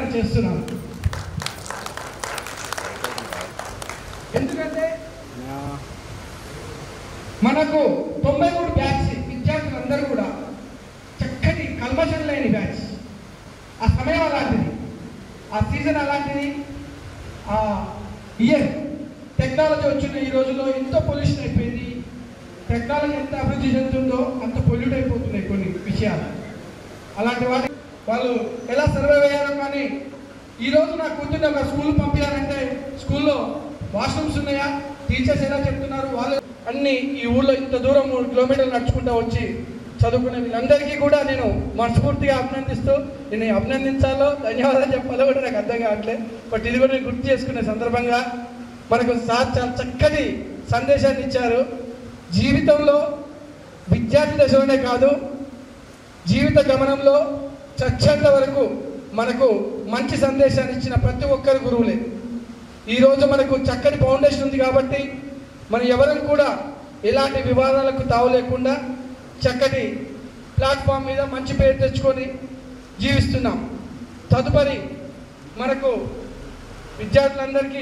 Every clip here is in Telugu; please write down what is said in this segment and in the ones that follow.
చేస్తున్నాను ఎందుకంటే మనకు తొంభై మూడు బ్యాచ్ విద్యార్థులందరూ కూడా చక్కటి కల్మషం లేని బ్యాచ్ ఆ సమయం అలాంటిది ఆ సీజన్ అలాంటిది ఆ ఇయర్ టెక్నాలజీ వచ్చిన ఈ రోజుల్లో ఎంతో పొల్యూషన్ అయిపోయింది టెక్నాలజీ ఎంత అభివృద్ధి చెందుతుందో అంత పొల్యూట్ అయిపోతున్నాయి కొన్ని విషయాలు అలాంటి వాటి వాళ్ళు ఎలా సర్వైవ్ అయ్యారో కానీ ఈ రోజు నా కూతుర్ని ఒక స్కూల్ పంపించాలంటే స్కూల్లో వాష్రూమ్స్ ఉన్నాయా టీచర్స్ ఎలా చెప్తున్నారు వాళ్ళు అన్ని ఈ ఊళ్ళో ఇంత దూరం మూడు కిలోమీటర్లు నడుచుకుంటూ వచ్చి చదువుకునే వీళ్ళందరికీ కూడా నేను మనస్ఫూర్తిగా అభినందిస్తూ నేను అభినందించాలో ధన్యవాదాలు చెప్పాలో కూడా నాకు అర్థం కావట్లేదు బట్ ఇది కూడా నేను గుర్తు చేసుకునే సందర్భంగా మనకు సార్ చాలా చక్కటి సందేశాన్ని ఇచ్చారు జీవితంలో విద్యార్థి దశలోనే కాదు జీవిత గమనంలో చచ్చేంత వరకు మనకు మంచి సందేశాన్ని ఇచ్చిన ప్రతి ఒక్కరు గురువులే ఈరోజు మనకు చక్కటి ఫౌండేషన్ ఉంది కాబట్టి మనం ఎవరం కూడా ఎలాంటి వివాదాలకు తావు లేకుండా చక్కటి ప్లాట్ఫామ్ మీద మంచి పేరు తెచ్చుకొని జీవిస్తున్నాం తదుపరి మనకు విద్యార్థులందరికీ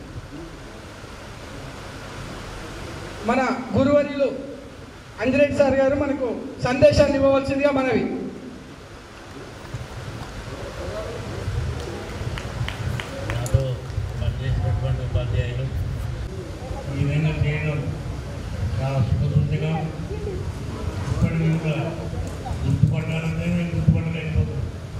మన గురువర్యులు అంజిరెడ్డి సార్ గారు మనకు సందేశాన్ని ఇవ్వవలసిందిగా మనవి నాతో పనిచేసినటువంటి ఉపాధ్యాయులు ఈ విధంగా చేయడం చాలా శుభసూచిగా ఇప్పటికీ కూడా గుర్తుపట్టాలంటే నేను గుర్తుపట్టలేకపోతున్నాను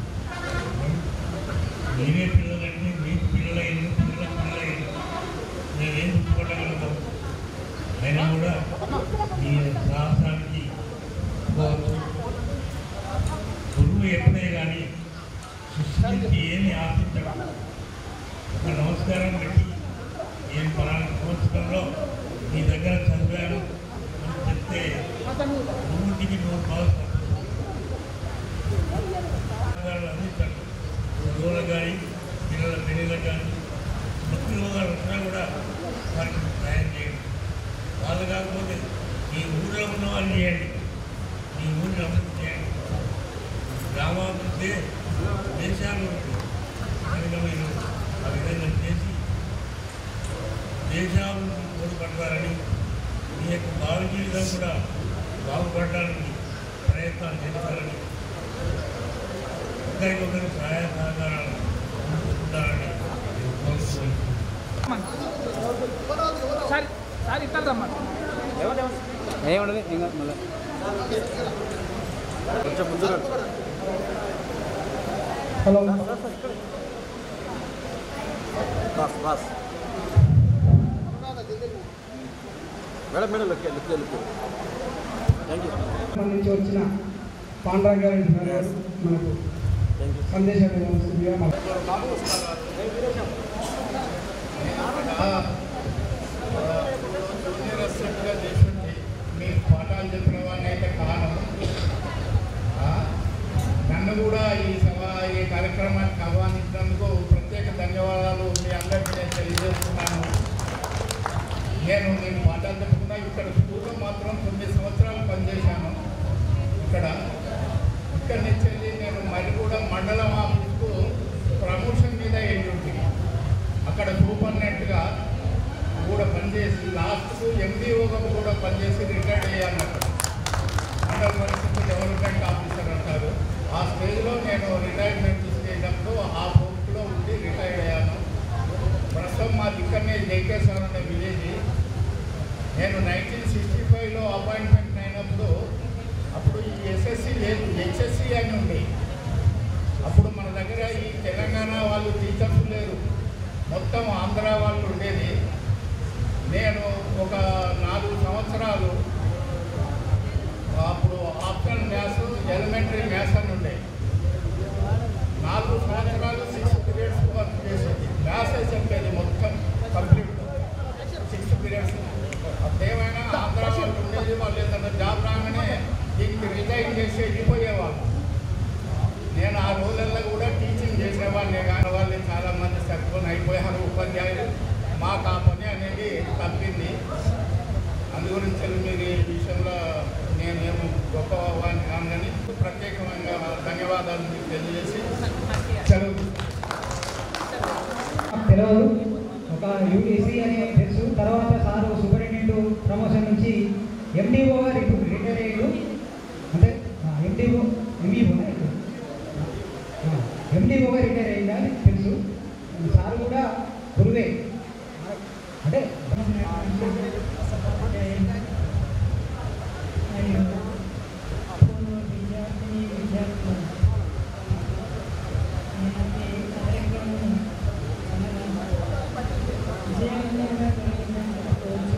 మీరే పిల్లలంటే మీ పిల్లలైన పిల్లల పిల్లలైన మేమేం గుర్తుపట్టగలుగుతాం అయినా కూడా మీ సాహసానికి పోవచ్చు గురువు ఎప్పుడే కానీ సృష్టించి ఏమి ఆశించడం ఒక నమస్కారం పెట్టి ఏం పలానా సంవత్సరంలో మీ దగ్గర చదివాను అని చెప్తే నూటికి నూరు పాలు అందించండి చదువులకు కానీ పిల్లల పెళ్ళిళ్ళకు కానీ నొప్పి రోగాలు వచ్చినా కూడా వారికి సాయం చేయండి వాళ్ళు కాకపోతే మీ ఊళ్ళో ఉన్న వాళ్ళు చేయండి మీ ఊరిని అభివృద్ధి చేయండి గ్రామాభివృద్ధి దేశాభివృద్ధి కనుక మీరు ఆ విధంగా చేసి దేశాభివృద్ధి తోడ్పడతారని మీ యొక్క భావి జీవితం కూడా బాగుపడడానికి ప్రయత్నాలు చేస్తారని ఒకరికొకరు సహాయ సహకారాలు ఉండాలని కోరుకుంటున్నాను సార్ సార్ ఇస్తారు రమ్మని ఏముండదు ఇంకా మళ్ళీ కొంచెం ముందు రండి. Hello bus bus madam madam look look look thank you నుంచి వచ్చిన పాండ్రా గారు గారు మనకు థ్యాంక్ యూ సందేశాన్ని ఇవ్వవలసిందిగా మన జూనియర్ అసిస్టెంట్గా చేసింది మీకు పాఠాలు చెప్పిన వాడిని అయితే కాను ఆ, నన్ను కూడా ఈ సభ ఈ కార్యక్రమానికి ఆహ్వానించినందుకు ప్రత్యేక ధన్యవాదాలు మీ అందరికీ నేను తెలియజేస్తున్నాను నేను నేను పాఠాలు చెప్పుకున్నా ఇక్కడ స్కూల్లో మాత్రం తొమ్మిది సంవత్సరాలు పనిచేశాను ఇక్కడ ఇక్కడ నుంచి వెళ్ళి నేను మరి కూడా మండలం ఆఫీస్కు ప్రమోషన్ మీద వెళ్ళి ఉంటుంది అక్కడ సూపర్నెంట్గా కూడా పనిచేసి లాస్ట్కు ఎండిఓగా కూడా పనిచేసి రిటైర్డ్ అయ్యాను అక్కడ మండల పరిస్థితి డెవలప్మెంట్ ఆఫీసర్ అంటారు ఆ స్టేజ్లో నేను రిటైర్మెంట్ తీసుకెళ్ళినప్పుడు ఆ పోస్ట్లో ఉండి రిటైర్డ్ అయ్యాను ప్రస్తుతం మా ఇక్కడనే జైకేశ్వరం అనే విలేజ్ నేను నైన్టీన్ సిక్స్టీ ఫైవ్లో అపాయింట్మెంట్ అయినప్పుడు అప్పుడు ఈ ఎస్ఎస్సి లేదు హెచ్ఎస్సి అని ఉంది అప్పుడు మన దగ్గర ఈ తెలంగాణ వాళ్ళు టీచర్స్ లేరు మొత్తం ఆంధ్ర వాళ్ళు ఉండేది నేను ఒక నాలుగు సంవత్సరాలు అప్పుడు ఆప్షన్ మ్యాథ్స్ ఎలిమెంటరీ మ్యాథ్స్ అని ఉండే నాలుగు సంవత్సరాలు సిక్స్ పీరియడ్స్ వర్క్ చేసేది మ్యాథ్స్ చెప్పేది మొత్తం కంప్లీట్ సిక్స్ పీరియడ్స్ అదేమైనా ఆంధ్ర వాళ్ళు ఉండేది వాళ్ళు ఏదైనా జాబ్ రాగానే దీనికి రిజైన్ చేసి వెళ్ళిపోయేవాళ్ళు నేను ఆ రోజుల్లో కూడా టీచింగ్ చేసేవాడిని కానీ వాళ్ళు చాలా మంది సర్కొని అయిపోయారు ఉపాధ్యాయులు మాకు ఆ పని అనేది తప్పింది అందు గురించి మీరు ఈ విషయంలో నేనేమో గొప్పవాడిని కాదని ప్రత్యేకంగా తెలియదు ఒక యూటీసీ అని తెలుసు తర్వాత సారు సూపరింటెండెంట్ ప్రమోషన్ నుంచి ఎండిఓగా రిటైర్ అయ్యాడు అంటే ఎండిఓ ఎంఈఓ ఎండిఓగా రిటైర్ అయ్యిందా అని తెలుసు సార్ కూడా గురువే అంటే మరియు పూర్వ విద్యార్థిని విద్యార్థులు నేనైతే ఈ కార్యక్రమం విజయవంతంగా జరిగిందని చెప్పుకోవచ్చు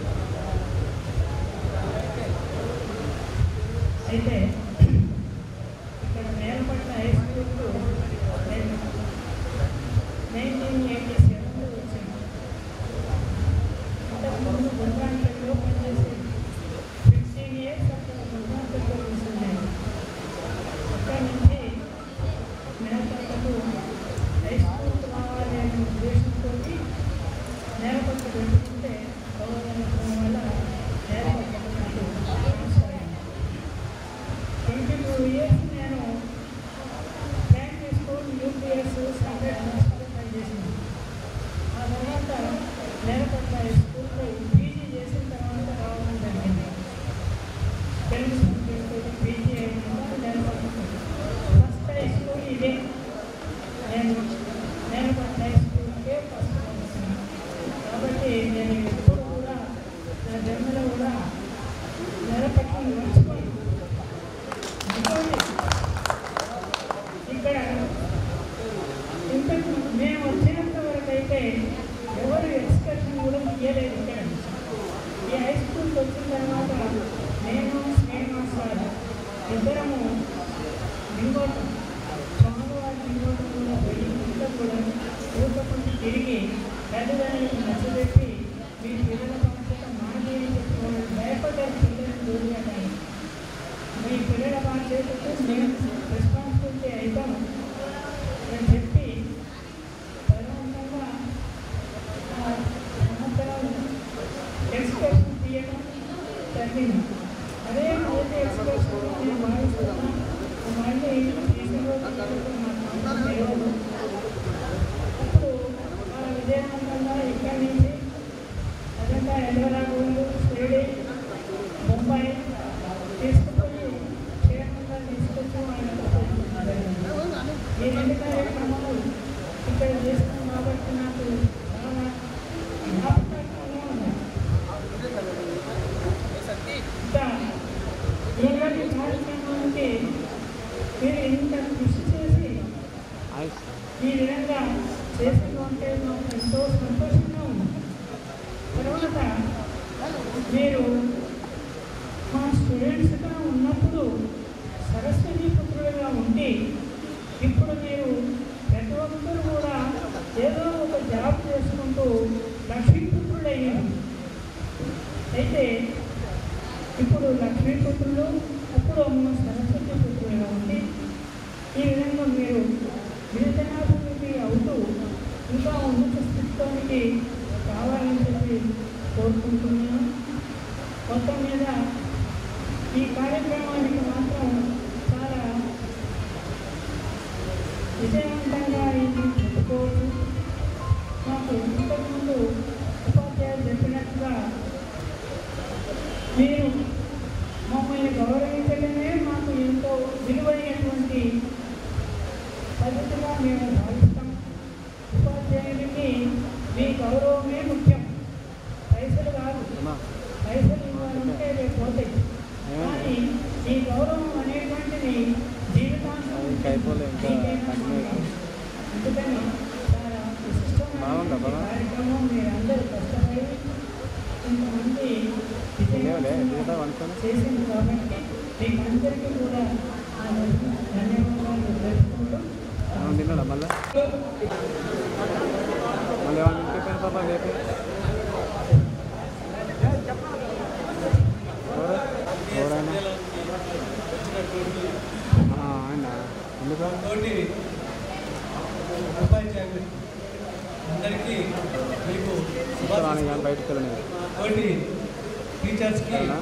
అయితే ఇక్కడ నేలపట్ల హై స్కూల్కు నేను నైన్టీన్ ఎయిటీ సెవెన్లో వచ్చాను అంతకుముందు గుండ్రాంట్లో పనిచేసేది సిక్స్టీన్ ఇయర్స్ అక్కడ గుండ్రాంట్లో కూర్చున్నాను అక్కడి నుంచి నేలపట్టకు హై స్కూల్కి రావాలి అనే ఉద్దేశంతో నేలపట్టు పెట్టుకుంటే గౌరవం వల్ల నేలపట్టకు నాకు ట్రాన్స్ఫర్ అయింది ట్వంటీ టూ ఇయర్స్ నేను plan school U P S standard hospital పనిచేసింది ఆ తర్వాత నేలపట్ల స్కూల్లో పీజీ చేసిన తర్వాత రావడం జరిగింది తెలుగు సబ్జెక్టు పీజీ అయినాక నేలపట్ల ఫస్ట్ హై స్కూల్ ఇదే నేను నేలపట్ల హై స్కూల్కే ఫస్ట్ పంపిస్తున్నాను కాబట్టి నేను ఎప్పుడు కూడా నా జన్మలో కూడా నేలపట్లను మర్చిపోయి ఇంకోటి ఇక్కడ ఇంతకు మేము వచ్చినంత వరకు అయితే ఎవరు ఎక్స్కర్షన్ కూడా తీయలేదు ఇక్కడ ఈ హై స్కూల్కి వచ్చిన తర్వాత నేను శ్రీనివాస్ సార్ ఇద్దరము లింగోటం స్వామివారి లింగోటం కూడా పోయి ఇంట్లో కూడా ఊరుకుంటూ తిరిగి తల్లిదండ్రులకు నచ్చబెట్టి మీ పిల్లల బాధ్యత మాది అని చెప్పుకోవాలి భయపడ్డారు పిల్లలు దూరగానే మీ పిల్లల బాధ్యతకు మేము రెస్పాన్సిబిలిటీ అవుతాము అని చెప్పి బలవంతంగా ఆ సంవత్సరం ఎక్స్ప్రెషన్ తీయడం జరిగింది అదే మొదటి ఎక్స్ప్రెషన్ నేను భావిస్తున్నా మళ్ళీ తీసుకుని నాకు తెలియదు అప్పుడు ఆ విజయవంతంగా ఇక్కడి నుంచి అదంతా ఎల్వరా గోల్డ్ షిరిడి ముంబై తీసుకుపోయి క్షేమంగా తీసుకొచ్చి వాళ్ళకి ఈ రెండు కార్యక్రమాలు ఇక్కడ చేస్తున్నాం కాబట్టి నాకు చాలా జ్ఞాపకంగా ఉన్నాయి ఇంకా ఈనాటి కార్యక్రమానికి మీరు ఇంత కృషి చేసి ఈ విధంగా చేసిన ఉంటే మాకు ఎంతో సంతోషంగా ఉంది తర్వాత మీరు మా స్టూడెంట్స్గా ఉన్నప్పుడు సరస్వతి పుత్రులుగా ఉండి ఇప్పుడు మీరు ప్రతి ఒక్కరు కూడా ఏదో ఒక జాబ్ చేసుకుంటూ లక్ష్మీపుత్రులు అయ్యారు అయితే ఇప్పుడు లక్ష్మీపుత్రులు అప్పుడు అమ్మ సరస్వతి పుత్రులుగా ఉండి ఈ విధంగా మీరు గిరిజనాభివృద్ధి అవుతూ ఇంకా ఉన్నత స్థితిలోనికి రావాలని చెప్పి కోరుకుంటున్నాను మొత్తం మీద ఈ కార్యక్రమానికి మాత్రం చాలా విజయవంతంగా ఇది చెప్పుకోవచ్చు మాకు ఇంతకుముందు ఉపాధ్యాయులు చెప్పినట్టుగా మీరు మమ్మల్ని గౌరవించడమే మాకు ఎంతో విలువైనటువంటి పద్ధతిగా మేము భావిస్తాం ఉపాధ్యాయుడికి మీ గౌరవమే ముఖ్యం పైసలు కాదు పైసలు ఇవ్వాలంటే రేపు పోతాయి కానీ ఈ గౌరవం అనేటువంటిది జీవితాంతం ఇంకా అయిపోలే, ఇంకా మీకేనా కంటిన్యూ మాకు. అందుకని చాలా బాగుందా, విశిష్టమైన బాగా? కార్యక్రమం మీరందరూ కష్టపడి ఇంతమంది లేవలే, మిగతా వండుకొని? చేసింది కాబట్టి మీకు అందరికీ కూడా ఆ ధన్యవాదాలు తెలుపుకుంటూ మనం తిన్నాడా మళ్ళీ మళ్ళీ ఏమన్నా ఇంటికి పాప రేపు ఎవరు? ఎవరైనా ఆ, ఆయన ఎందుకు తోటి ఉపాధ్యాయులు అందరికీ మీకు రాని కానీ శుభాకాంక్షలు. బయటకు వెళ్ళలేదు తోటి టీచర్స్కి అవునా?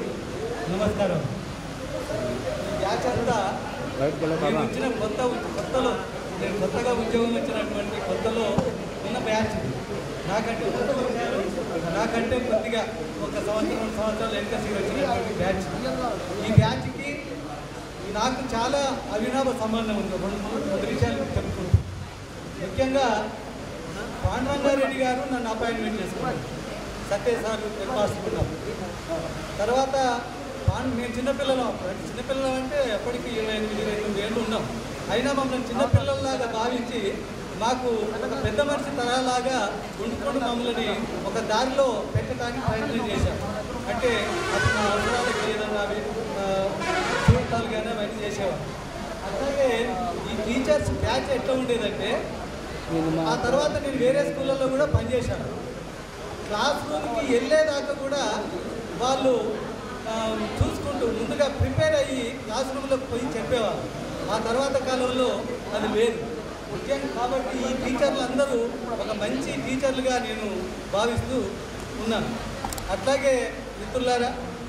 నమస్కారం బ్యాచ్ అంతా బయటకు వెళ్ళే మేము కదా వచ్చిన కొత్త కొత్తలో నేను కొత్తగా ఉద్యోగం వచ్చినటువంటి కొత్తలో ఉన్న బ్యాచ్ ఇది. నాకంటే కొత్త వచ్చారు నాకంటే కొద్దిగా ఒక సంవత్సరం రెండు సంవత్సరాలు వెనకసి వచ్చినటువంటి బ్యాచ్ ఈ బ్యాచ్కి నాకు చాలా అవినాభ సంబంధం ఉంది రెండు మూడు రెండు విషయాలు చెప్పుకుంటాను ముఖ్యంగా పాండురంగారెడ్డి గారు నన్ను అపాయింట్మెంట్ చేసుకున్నారు సత్యసారు తెలిపాసుకున్నాం తర్వాత పాండ్ మేము చిన్నపిల్లలం అప్పుడు అంటే చిన్నపిల్లలం అంటే ఎప్పటికీ ఇరవై ఎనిమిది ఇరవై ఎనిమిది ఏళ్ళు ఉన్నాం అయినా మమ్మల్ని చిన్నపిల్లల్లాగా భావించి మాకు ఒక పెద్ద మనిషి తరాలాగా ఉండుకొని మమ్మల్ని ఒక దారిలో పెట్టడానికి ప్రయత్నం చేశారు అంటే అప్పుడు నా అవసరాలకు ఏదన్నా అవి ఆ, చూడటాలు కానీ అవన్నీ చేసేవారు అట్లాగే ఈ టీచర్స్ బ్యాచ్ ఎట్లా ఉండేదంటే ఆ తర్వాత నేను వేరే స్కూళ్ళల్లో కూడా పనిచేశాను క్లాస్ రూమ్కి వెళ్ళేదాకా కూడా వాళ్ళు ఆ, చూసుకుంటూ ముందుగా ప్రిపేర్ అయ్యి క్లాస్ రూమ్లోకి పోయి చెప్పేవారు ఆ తర్వాత కాలంలో అది లేదు ముఖ్యంగా కాబట్టి ఈ టీచర్లు అందరూ ఒక మంచి టీచర్లుగా నేను భావిస్తూ ఉన్నాను అట్లాగే మిత్రులారా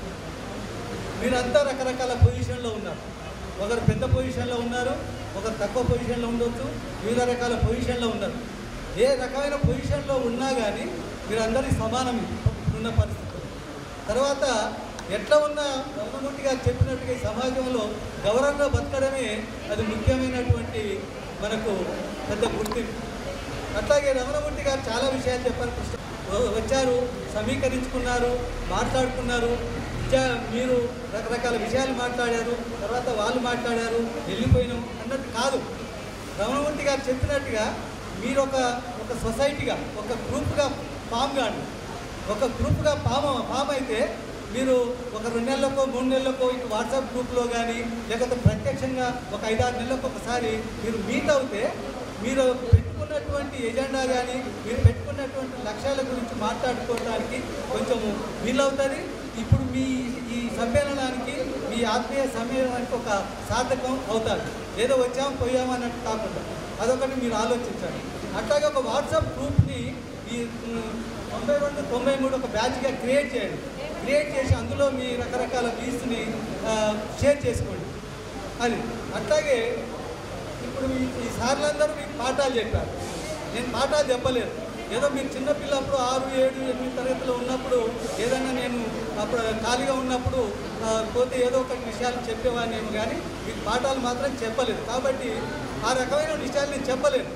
మీరంతా రకరకాల పొజిషన్లో ఉన్నారు ఒకరు పెద్ద పొజిషన్లో ఉన్నారు ఒకరు తక్కువ పొజిషన్లో ఉండొచ్చు వివిధ రకాల పొజిషన్లో ఉన్నారు ఏ రకమైన పొజిషన్లో ఉన్నా కానీ మీరందరి సమానం ఉన్న పరిస్థితులు తర్వాత ఎట్లా ఉన్నా రమణమూర్తి గారు చెప్పినట్టుగా ఈ సమాజంలో గౌరవంగా బతకడమే అది ముఖ్యమైనటువంటి మనకు పెద్ద గుర్తింపు అట్లాగే రమణమూర్తి గారు చాలా విషయాలు చెప్పారు కృష్ణ వచ్చారు సమీకరించుకున్నారు మాట్లాడుకున్నారు విద్యా మీరు రకరకాల విషయాలు మాట్లాడారు తర్వాత వాళ్ళు మాట్లాడారు వెళ్ళిపోయినాం అన్నట్టు కాదు రమణమూర్తి గారు చెప్పినట్టుగా మీరు ఒక ఒక సొసైటీగా ఒక గ్రూప్గా ఫామ్ కాండి ఒక గ్రూప్గా ఫామ్ ఫామ్ అయితే మీరు ఒక రెండు నెలలకో మూడు నెలలకో ఇటు వాట్సాప్ గ్రూప్లో కానీ లేకపోతే ప్రత్యక్షంగా ఒక ఐదారు నెలలకు ఒకసారి మీరు మీట్ అవుతే మీరు పెట్టుకున్నటువంటి ఎజెండా కానీ మీరు పెట్టుకున్నటువంటి లక్ష్యాల గురించి మాట్లాడుకోవడానికి కొంచెం వీలవుతుంది ఇప్పుడు మీ ఈ సమ్మేళనానికి మీ ఆత్మీయ సమ్మేళనానికి ఒక సార్థకం అవుతారు ఏదో వచ్చాం పోయాం అన్నట్టు కాకుండా అదొకటి మీరు ఆలోచించండి అట్లాగే ఒక వాట్సాప్ గ్రూప్ని ఈ ఉమ్, తొంభై రెండు తొంభై మూడు ఒక బ్యాచ్గా క్రియేట్ చేయండి క్రియేట్ చేసి అందులో మీ రకరకాల వ్యూస్ని షేర్ చేసుకోండి అది అట్లాగే ఇప్పుడు ఈ ఈ సార్లందరూ మీకు పాఠాలు చెప్పారు నేను పాఠాలు చెప్పలేదు ఏదో మీరు చిన్నపిల్లప్పుడు ఆరు ఏడు ఎనిమిది తరగతిలో ఉన్నప్పుడు ఏదైనా నేను అప్పుడు ఖాళీగా ఉన్నప్పుడు ఆ, పోతే ఏదో ఒక విషయాలు చెప్పేవాడినేమో కానీ మీకు పాఠాలు మాత్రం చెప్పలేదు కాబట్టి ఆ రకమైన విషయాలు నేను చెప్పలేను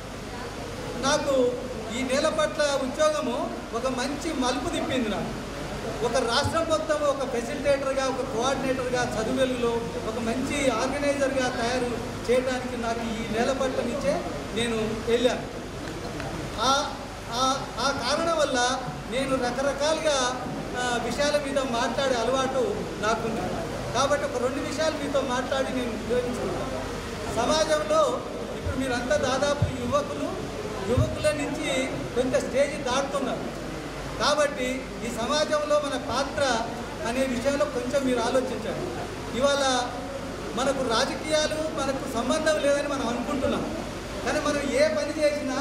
నాకు ఈ నేల పట్ల ఉద్యోగము ఒక మంచి మలుపు తిప్పింది నాకు ఒక రాష్ట్రం మొత్తం ఒక ఫెసిలిటేటర్గా ఒక కోఆర్డినేటర్గా చదువులలో ఒక మంచి ఆర్గనైజర్గా తయారు చేయడానికి నాకు ఈ నేల పట్ల నుంచే నేను వెళ్ళాను ఆ ఆ- ఆ కారణం వల్ల నేను రకరకాలుగా ఆ, విషయాల మీద మాట్లాడే అలవాటు నాకుంది కాబట్టి ఒక రెండు విషయాలు మీతో మాట్లాడి నేను ఉపయోగించుకుంటాను సమాజంలో ఇప్పుడు మీరంతా దాదాపు యువకులు యువకుల నుంచి కొంత స్టేజ్ దాటుతున్నారు కాబట్టి ఈ సమాజంలో మన పాత్ర అనే విషయంలో కొంచెం మీరు ఆలోచించండి ఇవాళ మనకు రాజకీయాలు మనకు సంబంధం లేదని మనం అనుకుంటున్నాం కానీ మనం ఏ పని చేసినా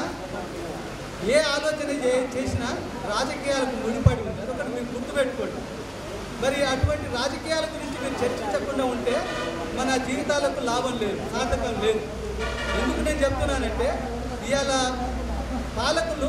ఏ ఆలోచన చే- చేసినా రాజకీయాలకు ముడిపడి ఉంది అదొకటి మీరు గుర్తుపెట్టుకోండి మరి అటువంటి రాజకీయాల గురించి మీరు చర్చించకుండా ఉంటే మన జీవితాలకు లాభం లేదు సార్థకం లేదు ఎందుకు నేను చెప్తున్నానంటే ఇవాళ పాలకులు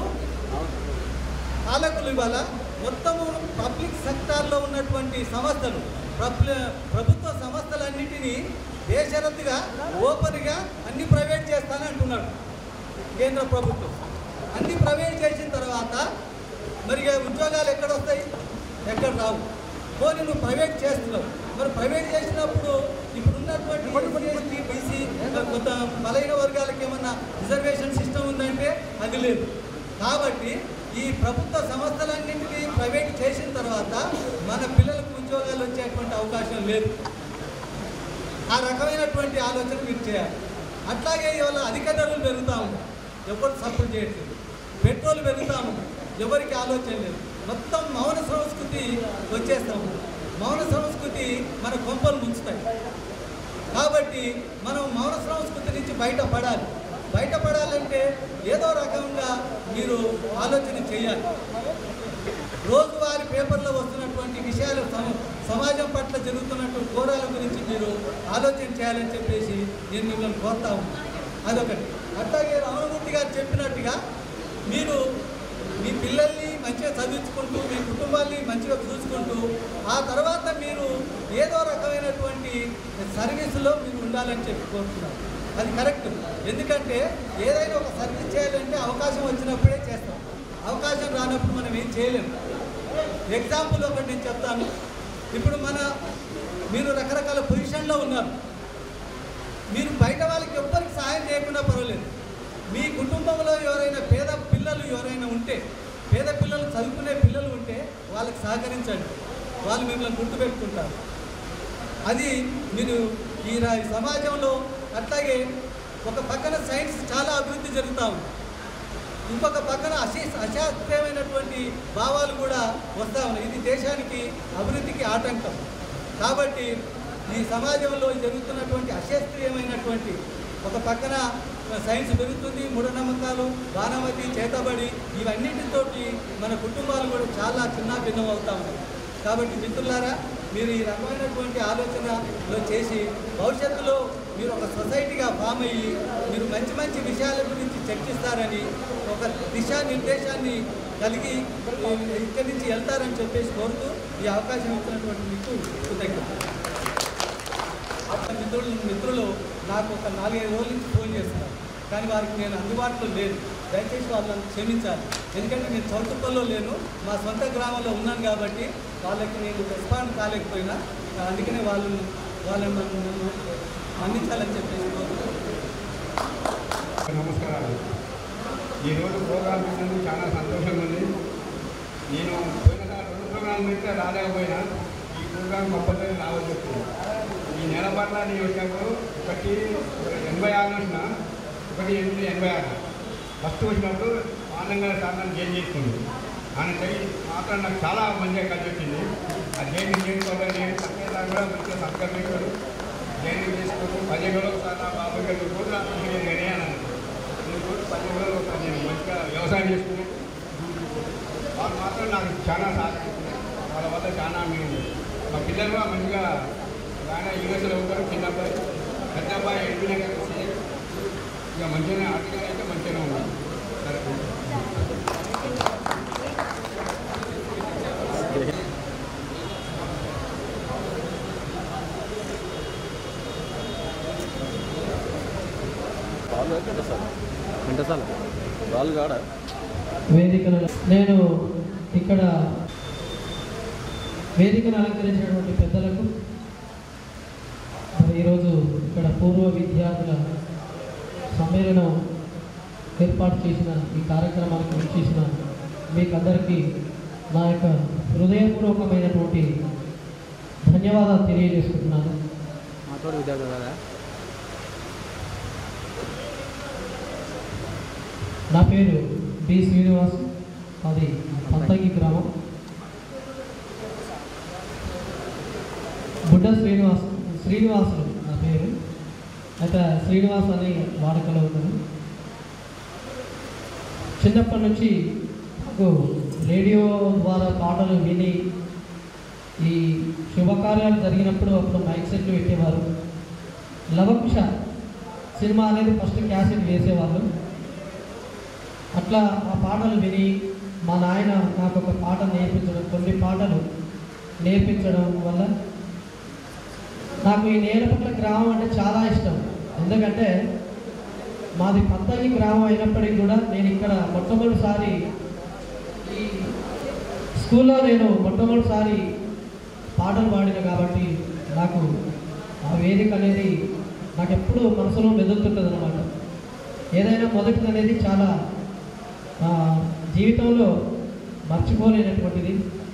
పాలకులు ఇవాళ మొత్తము పబ్లిక్ సెక్టార్లో ఉన్నటువంటి సంస్థలు ప్రభు- ప్రభుత్వ సంస్థలన్నిటినీ బేషరతుగా ఓపెన్గా అన్ని ప్రైవేట్ చేస్తానని అంటున్నాడు కేంద్ర ప్రభుత్వం అన్ని ప్రైవేట్ చేసిన తర్వాత మరి ఇక ఉద్యోగాలు ఎక్కడ వస్తాయి ఎక్కడ రావు పోనీ నువ్వు ప్రైవేట్ చేస్తున్నావు మరి ప్రైవేట్ చేసినప్పుడు ఇప్పుడు ఉన్నటువంటి ఎస్సీ, ఎస్టీ, బీసీ కొంత బలైన వర్గాలకు ఏమన్నా రిజర్వేషన్ సిస్టమ్ ఉందంటే అది లేదు కాబట్టి ఈ ప్రభుత్వ సంస్థలన్నింటినీ ప్రైవేట్ చేసిన తర్వాత మన పిల్లలకు ఉద్యోగాలు వచ్చేటువంటి అవకాశం లేదు ఆ రకమైనటువంటి ఆలోచన మీరు చేయాలి అట్లాగే ఇవాళ అధిక ధరలు పెరుగుతూ ఉన్నాయి ఎవరు సపోర్ట్ చేయట్లేదు పెట్రోల్ పెరుగుతూ ఉంది ఎవరికి ఆలోచన లేదు మొత్తం మౌన సంస్కృతి వచ్చేస్తూ ఉంది మౌన సంస్కృతి మన కొంపలు ముంచుతాయి కాబట్టి మనం మౌన సంస్కృతి నుంచి బయటపడాలి బయటపడాలంటే ఏదో రకంగా మీరు ఆలోచన చేయాలి రోజువారీ పేపర్లో వస్తున్నటువంటి విషయాలు సమ- సమాజం పట్ల జరుగుతున్నటువంటి ఘోరాల గురించి మీరు ఆలోచన చేయాలని చెప్పేసి నేను మిమ్మల్ని కోరుతా ఉన్నాను అదొకటి అట్లాగే రమణమూర్తి గారు చెప్పినట్టుగా మీరు మీ పిల్లల్ని మంచిగా చదివించుకుంటూ మీ కుటుంబాన్ని మంచిగా చూసుకుంటూ ఆ తర్వాత మీరు ఏదో రకమైనటువంటి సర్వీసులో మీరు ఉండాలని చెప్పి కోరుతున్నారు అది కరెక్ట్ ఎందుకంటే ఏదైనా ఒక సర్వీస్ చేయాలంటే అవకాశం వచ్చినప్పుడే చేస్తాం అవకాశం రానప్పుడు మనం ఏం చేయలేము ఎగ్జాంపుల్ ఒకటి నేను చెప్తాను ఇప్పుడు మన మీరు రకరకాల పొజిషన్లో ఉన్నారు మీరు బయట వాళ్ళకి ఎవ్వరికి సహాయం చేయకుండా పర్వాలేదు మీ కుటుంబంలో ఎవరైనా పేద పిల్లలు ఎవరైనా ఉంటే పేద పిల్లలు చదువుకునే పిల్లలు ఉంటే వాళ్ళకి సహకరించండి వాళ్ళు మిమ్మల్ని గుర్తుపెట్టుకుంటారు అది మీరు ఈ రా- ఈ సమాజంలో అట్లాగే ఒక పక్కన సైన్స్ చాలా అభివృద్ధి జరుగుతూ ఉంది ఇంకొక పక్కన అశీ అశాస్త్రీయమైనటువంటి భావాలు కూడా వస్తూ ఉన్నాయి ఇది దేశానికి అభివృద్ధికి ఆటంకం కాబట్టి ఈ సమాజంలో జరుగుతున్నటువంటి అశాస్త్రీయమైనటువంటి ఒక పక్కన సైన్స్ పెరుగుతుంది మూఢనమ్మకాలు బాణమతి చేతబడి ఇవన్నిటితోటి మన కుటుంబాలు కూడా చాలా చిన్నాభిన్నం అవుతా ఉన్నాయి కాబట్టి మిత్రులారా మీరు ఈ రకమైనటువంటి ఆలోచనలో చేసి భవిష్యత్తులో మీరు ఒక సొసైటీగా ఫామ్ అయ్యి మీరు మంచి మంచి విషయాల గురించి చర్చిస్తారని ఒక దిశానిర్దేశాన్ని కలిగి ఈ- ఇక్కడి నుంచి వెళ్తారని చెప్పేసి కోరుతూ ఈ అవకాశం ఇచ్చినటువంటి మీకు కృతజ్ఞతలు మిత్రులు మిత్రులు నాకు ఒక నాలుగైదు రోజుల నుంచి ఫోన్ చేస్తున్నారు కానీ వారికి నేను అందుబాటులో లేను దయచేసి వాళ్ళని క్షమించాలి ఎందుకంటే నేను చౌటుప్పల్లో లేను మా సొంత గ్రామంలో ఉన్నాను కాబట్టి వాళ్ళకి నేను రెస్పాండ్ కాలేకపోయినా అందుకనే వాళ్ళు వాళ్ళని నన్ను నన్ను మన్నించాలని చెప్పేసి కోరుతున్నాను. నమస్కారాలు ఈరోజు ప్రోగ్రాం పెట్టినందుకు చాలా సంతోషంగా ఉంది నేను పోయినసారి రెండు ప్రోగ్రాం పెడితే రాలేకపోయినా ఈ ప్రోగ్రాం కంపల్సరీ రావాల్సి వచ్చింది ఈ నెల పట్ల నేను వచ్చినప్పుడు ఒకటి ఎనభై ఆరు వచ్చిన ఒకటి ఎనిమిది ఎనభై ఆరు ఫస్ట్ వచ్చినప్పుడు ఆనందంగా సార్ నన్ను జైలు చేసుకుంది ఆయన చెయ్యి మాత్రం నాకు చాలా మంచిగా కలిసి వచ్చింది ఆ జైలు చేసుకోవాలి నేను తప్పేదాన్ని కూడా మంచిగా సంస్కరించాడు జైలు చేసుకోవడం పది వేలు ఒకసారి నా బాబు గారు రోజు నేను కానీ అన్నాను నేను రోజు పది వేలు ఒకసారి నేను మంచిగా వ్యవసాయం చేసుకుని వాళ్ళు మాత్రం నాకు చాలా సహకరించారు వాళ్ళ వల్ల చాలా మేము మా పిల్లలు కూడా మంచిగా ఆయన యూఎస్లో ఉంటారు చిన్న అబ్బాయి పెద్ద అబ్బాయి ఎంపీనే కలిసి ఇక మంచిగానే ఆర్థికంగా అయితే మంచిగానే ఉన్నాం సరే వాళ్ళు ఘంటసాల ఘంటసాల వాళ్ళు కాడ వేదికను నేను ఇక్కడ వేదికను అలంకరించినటువంటి పెద్దలకు మరి ఈరోజు ఇక్కడ పూర్వ విద్యార్థుల సమ్మేళనం ఏర్పాటు చేసిన ఈ కార్యక్రమానికి విచ్చేసిన మీకందరికీ నా యొక్క హృదయపూర్వకమైనటువంటి ధన్యవాదాలు తెలియజేసుకుంటున్నాను మాతోడు విద్యార్థి కదా నా పేరు డి శ్రీనివాస్ అది పంతగి గ్రామం బుడ్డ శ్రీనివాస్ శ్రీనివాసులు నా పేరు అయితే శ్రీనివాస్ అని వాడుకలో ఉన్నాను చిన్నప్పటి నుంచి నాకు రేడియో ద్వారా పాటలు విని ఈ శుభకార్యాలు జరిగినప్పుడు అప్పుడు మైక్ సెట్లు పెట్టేవారు లవకుశ సినిమా అనేది ఫస్ట్ క్యాసెట్ వేసేవాళ్ళు అట్లా ఆ పాటలు విని మా నాయన నాకు ఒక పాట నేర్పించడం కొన్ని పాటలు నేర్పించడం వల్ల నాకు ఈ నేలపట్ల గ్రామం అంటే చాలా ఇష్టం ఎందుకంటే మాది పంతగి గ్రామం అయినప్పటికీ కూడా నేను ఇక్కడ మొట్టమొదటిసారి ఈ స్కూల్లో నేను మొట్టమొదటిసారి పాటలు పాడిన కాబట్టి నాకు ఆ వేదిక అనేది నాకు ఎప్పుడూ మనసులో మెదులుతుంటుంది అనమాట ఏదైనా మొదటిది అనేది చాలా ఆ, జీవితంలో మర్చిపోలేనటువంటిది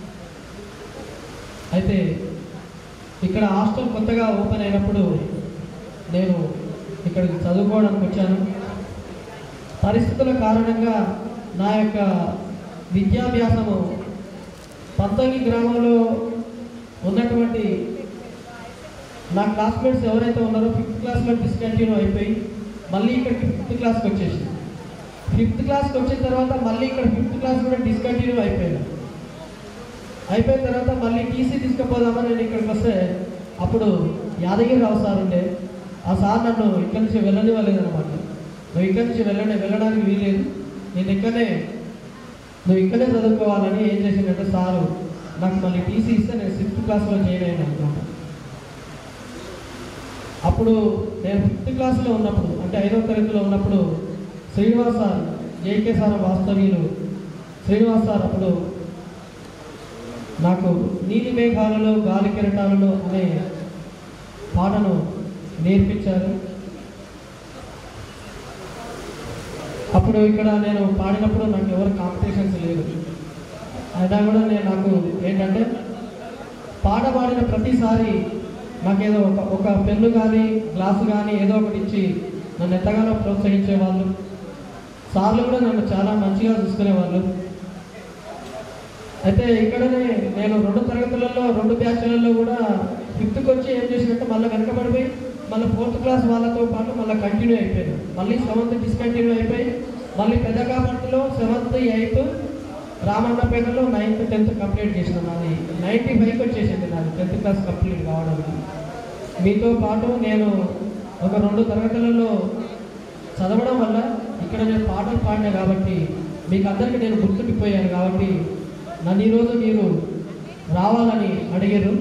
అయితే ఇక్కడ హాస్టల్ కొత్తగా ఓపెన్ అయినప్పుడు నేను ఇక్కడికి చదువుకోవడానికి వచ్చాను పరిస్థితుల కారణంగా నా యొక్క విద్యాభ్యాసము పంతొమ్మిది గ్రామంలో ఉన్నటువంటి నా క్లాస్మేట్స్ ఎవరైతే ఉన్నారో ఫిఫ్త్ క్లాస్లో డిస్కంటిన్యూ అయిపోయి మళ్ళీ ఇక్కడికి ఫిఫ్త్ క్లాస్కి వచ్చేసి ఫిఫ్త్ క్లాస్కి వచ్చిన తర్వాత మళ్ళీ ఇక్కడ ఫిఫ్త్ క్లాస్ కూడా డిస్కంటిన్యూ అయిపోయాను అయిపోయిన తర్వాత మళ్ళీ టీసీ తీసుకుపోదామని నేను ఇక్కడికి వస్తే అప్పుడు యాదగిరి రావు సార్ ఉండే ఆ సార్ నన్ను ఇక్కడి నుంచి వెళ్ళనివ్వలేదు అనమాట నువ్వు ఇక్కడి నుంచి వెళ్ళండి వెళ్ళడానికి వీలేదు నేను ఇక్కడనే నువ్వు ఇక్కడే చదువుకోవాలని ఏం చేసిందంటే సారు నాకు మళ్ళీ టీసీ ఇస్తే నేను సిక్స్త్ క్లాస్లో జాయిన్ అయ్యాను అనమాట అప్పుడు నేను ఫిఫ్త్ క్లాస్లో ఉన్నప్పుడు అంటే ఐదవ తరగతిలో ఉన్నప్పుడు శ్రీనివాస్ సార్ జేకే సార్ వాస్తవ్యులు శ్రీనివాస్ సార్ అప్పుడు నాకు నీలి మేఘాలలో గాలి కిరటాలలో అనే పాటను నేర్పించారు అప్పుడు ఇక్కడ నేను పాడినప్పుడు నాకు ఎవరు కాంపిటీషన్స్ లేదు అయినా కూడా నేను నాకు ఏంటంటే పాట పాడిన ప్రతిసారి నాకేదో ఒక ఒక పెన్ను కానీ గ్లాసు కానీ ఏదో ఒకటి ఇచ్చి నన్ను ఎంతగానో ప్రోత్సహించేవాళ్ళు సార్లు కూడా నన్ను చాలా మంచిగా చూసుకునేవాళ్ళు అయితే ఇక్కడనే నేను రెండు తరగతులలో రెండు బ్యాచ్లలో కూడా ఫిఫ్త్కి వచ్చి ఏం చేసినట్టు మళ్ళీ వెనకబడిపోయి మళ్ళీ ఫోర్త్ క్లాస్ వాళ్ళతో పాటు మళ్ళీ కంటిన్యూ అయిపోయాను మళ్ళీ సెవెంత్ డిస్కంటిన్యూ అయిపోయి మళ్ళీ పెద్ద కాపట్లో సెవెంత్ ఎయిత్ రామన్నపేటలో నైన్త్ టెన్త్ కంప్లీట్ చేసిన నాది నైంటీ ఫైవ్కి వచ్చేసింది నాది టెన్త్ క్లాస్ కంప్లీట్ కావడానికి మీతో పాటు నేను ఒక రెండు తరగతులలో చదవడం వల్ల ఇక్కడ నేను పాటలు పాడినా కాబట్టి మీకు అందరికీ నేను గుర్తుండిపోయాను కాబట్టి నన్ను ఈరోజు మీరు రావాలని అడిగారు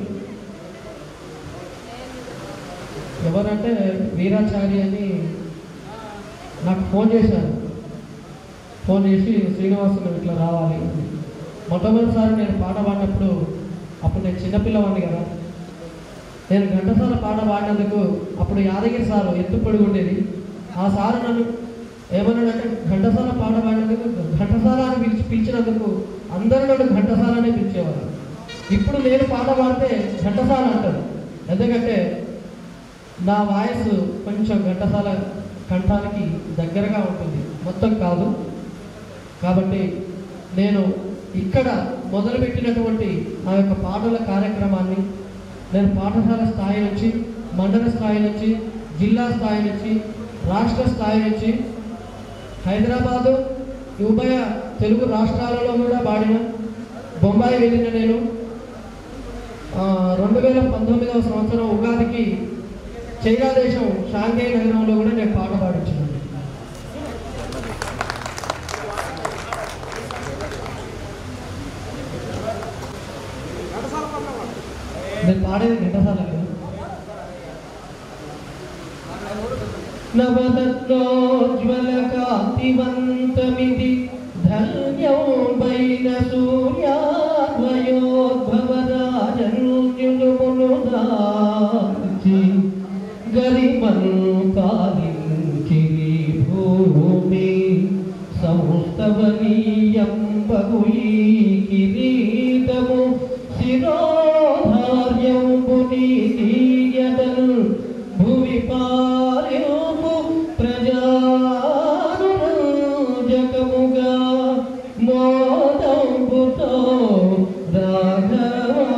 ఎవరంటే వీరాచారి అని నాకు ఫోన్ చేశారు ఫోన్ చేసి శ్రీనివాసులు ఇట్లా రావాలి అని. మొట్టమొదటిసారి నేను పాట పాడినప్పుడు అప్పుడు నేను చిన్నపిల్లవాడిని కదా నేను ఘంటసాల పాట పాడినందుకు అప్పుడు యాదగిరి సారు ఎత్తు పొడుగు ఉండేది ఆ సారు నన్ను ఏమన్నాడంటే ఘంటసాల పాట పాడినందుకు ఘంటసాల అని పిలిచి పిలిచినందుకు అందరూ నన్ను ఘంటసాల అనే పిలిచేవారు ఇప్పుడు నేను పాట పాడితే ఘంటసాల అంటారు ఎందుకంటే నా వాయిస్ కొంచెం ఘంటసాల కంఠానికి దగ్గరగా ఉంటుంది మొత్తం కాదు కాబట్టి నేను ఇక్కడ మొదలుపెట్టినటువంటి ఆ యొక్క పాటల కార్యక్రమాన్ని నేను పాఠశాల స్థాయి నుంచి మండల స్థాయి నుంచి జిల్లా స్థాయి నుంచి రాష్ట్ర స్థాయి నుంచి హైదరాబాదు ఉభయ తెలుగు రాష్ట్రాలలో కూడా పాడిన బొంబాయి వెళ్ళిన నేను ఆ, రెండు వేల పంతొమ్మిదవ సంవత్సరం ఉగాదికి చైనా దేశం షాంఘై నగరంలో కూడా నేను పాట పాడించాను నేను పాడేది ఘంటసాల కదా నవదత్నోజ్వల కాంతివంతమిది ధన్యం వైన సూర్యాద్వయోద్భవరాజన్యులు మునుదాచి గరిమను కాలించిరి భూమి సంస్తవనీయం బహుళీ కిరీటము శిరోధార్యం పునీయదల్ భువి పార్యోపు ప్రజానురంజకముగా మోదంబుతో రాఘవా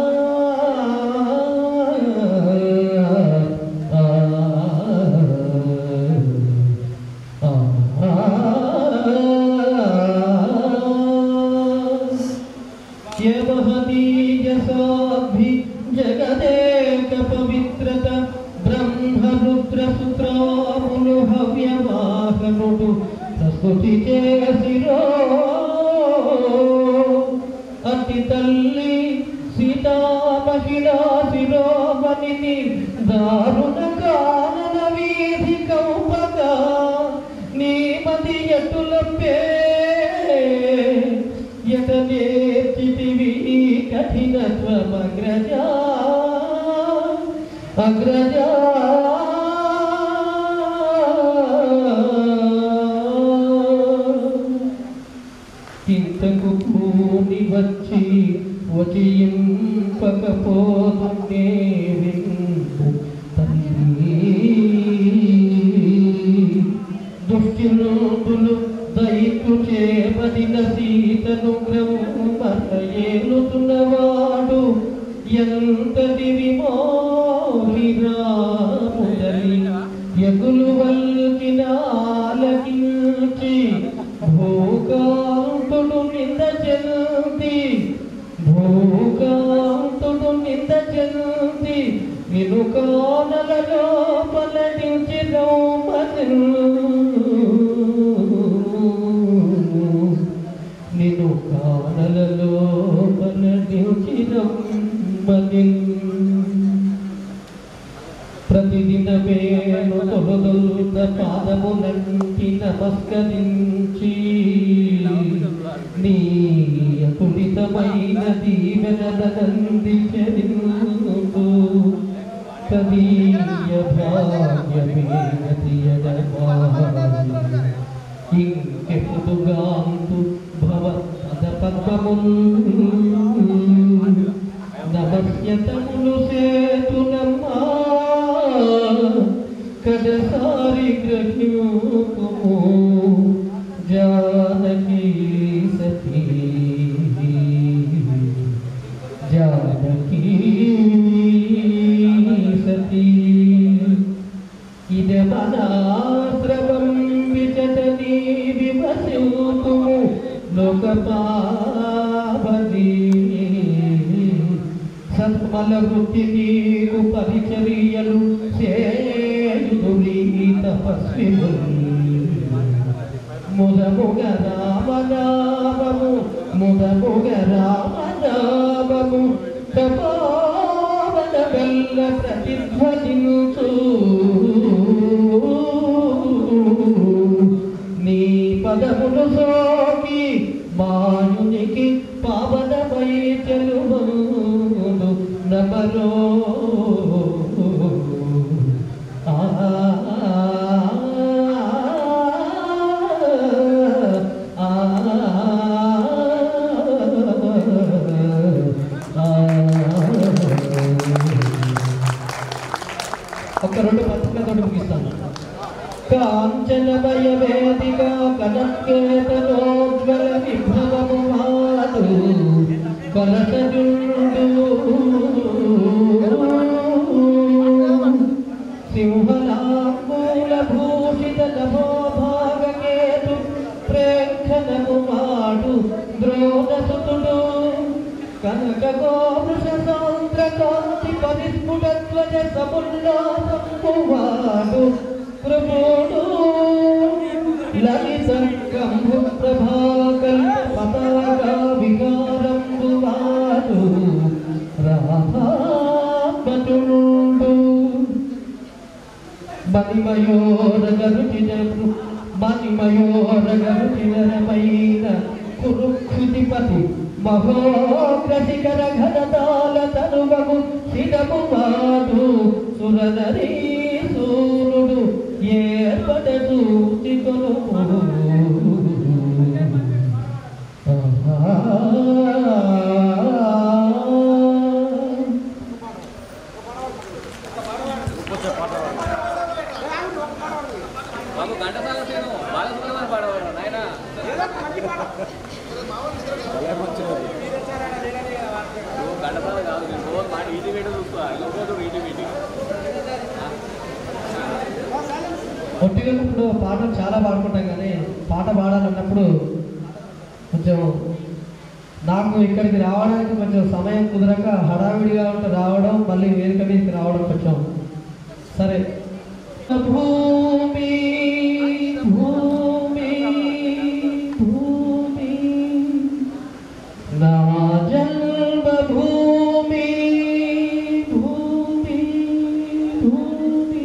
యమహతీయసాభి జగదేక పవిత్రత బ్రహ్మరుద్రసుత్రాములు హవ్యవాహనుడు ప్రస్తుతి చేసిరో అతి తల్లి సీతా మహిళా శిరోమణిని దారుణ కానన వీధి కౌపగా నీ మది ఎటులంపే యత నేర్చితివి కఠినత్వమగ్రజా అగ్రజా ఇంతకు భూమి వచ్చి వచింపకపోతుండే వింపు తల్లి దుష్టినుడులు దైత్యు చేపదిన సీతను గ్రహేలుతున్నవాడు ఎంతటి విమోహిరాముదలి ఎగులు వల్కిన ఆలకించి భూకాంతుడు నింద చెంది భూకాంతుడు నింద చెంది వినుకానలలో పలటించి రౌమను నమస్కరించి నీ అతులితమైన దీవెనలందించు కదీయ భాగ్యమేనతియడమాలి ఇంకెప్పుడుగాంతు భవ పద పద్మముల్ నమస్యతములు సేతునమ్మా కడసారి గ్రహ్యూకుము జానకీ సతీ జానకీ సతీ ఇదమనాశ్రవం విచటనీ వివసితుము లోకపావని సత్మల వృత్తి నీకు పరిచర్యలు చేయుదురీ తపస్విను ముదముగ రామనామము ముదముగ రామనామము తపావన గల్ల ప్రతిధ్వనించు నీ పదములు సోకి మాయునికి పావనమై చెలువను నమరో ఆ ఆ ఒక రెండు పత్రికతో ముగిస్తాను కాంచనమయ వేదిక కనకేతనోజ్వల విభవము మాదు కలసజుండు సింహలాంబూల భూషిత నమో భాగకేతు ప్రేక్షణము మాడు ద్రోణసుతుడు కనక గోవృష సాంద్ర కాంతి పరిస్ఫుట ధ్వజ సముల్లాసంపువాడు ప్రభుడు లలిత కంభు ప్రభాకర్ పతాక వికారంబువాడు రాధాపతుడు మణిమయోరగరుచినరు మణిమయోరగరుచినరమైన కురుక్షుతిపతి మహోగ్రశిఖర ఘనతాల తనువగు శిరము వాడు సురనరీ సూర్యుడు ఏర్పడ చూచి కొనుము బాబు ఘంటసాల సేను బాలసుబ్రహ్మణ్యం పాడవాడు నాయన ఘంటసాల కాదు నేను రోజు మాట ఇంటి వేడి చూస్తా ఇలా పోతు ఇంటి వేడి ఒట్టిగా ఇప్పుడు పాటలు చాలా పాడుకుంటాం కానీ పాట పాడాలన్నప్పుడు కొంచెం నాకు ఇక్కడికి రావడానికి కొంచెం సమయం కుదరక హడావిడిగా ఉంటే రావడం మళ్ళీ వేదిక మీదకి రావడం కొంచెం సరే భూమి భూమి భూమి నా జన్మభూమి భూమి భూమి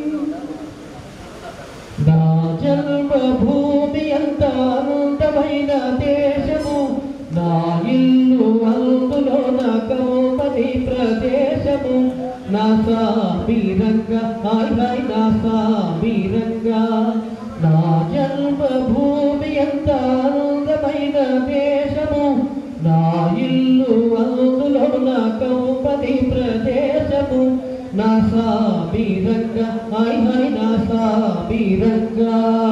నా జన్మభూమి అంత ఆనందమైన దేశము నా ఇల్లు అందులో నా కౌపని ప్రదేశము నా సామీరంగా హాయ్ హాయ్ నా సామీరంగా నా జన్మభూమి ఎంత ఆనందమైన దేశము నా ఇల్లు అందులో నా కౌపని ప్రదేశము నా సామీరంగా హాయ్ హాయ్ నా సామీరంగా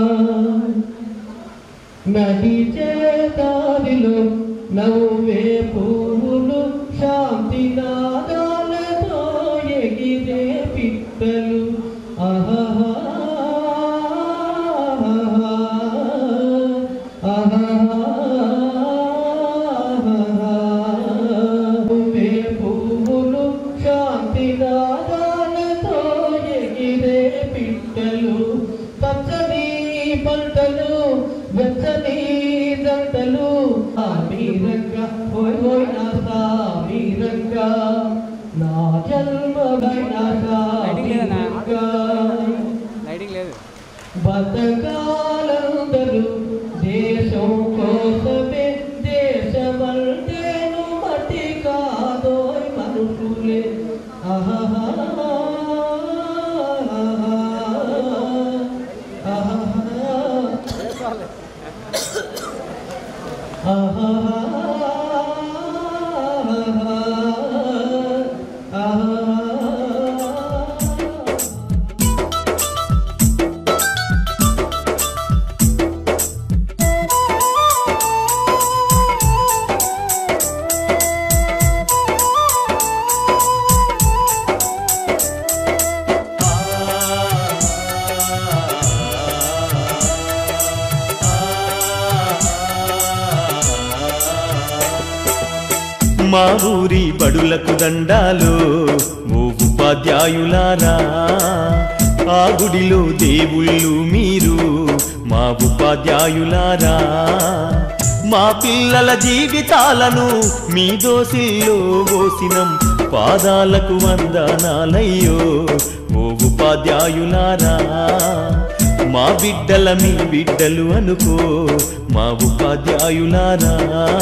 నడిచే దారిలో నవ్వే పువ్వులు శాంతి నాదాలతో ఎగిరే పిట్టలు ఆహా నవ్వే పువ్వులు శాంతి నాదాలతో ఎగిరే పిట్టలు పచ్చని పంటలు వెచ్చని దంటలు మీరంగా హోయ్ హోయ్ నా మీరంగా నా జన్మ నా లైటింగ్ లేదన్నా? మీరంగా లైటింగ్ లేదు బతకాల మా ఊరి బడులకు దండాలు ఓ ఉపాధ్యాయులారా ఆ గుడిలో దేవుళ్ళు మీరు మా ఉపాధ్యాయులారా మా పిల్లల జీవితాలను మీ దోసిల్లో పోసినం పాదాలకు వందనాలయ్యో ఓ ఉపాధ్యాయులారా మా బిడ్డల మీ బిడ్డలు అనుకో మా ఉపాధ్యాయులారా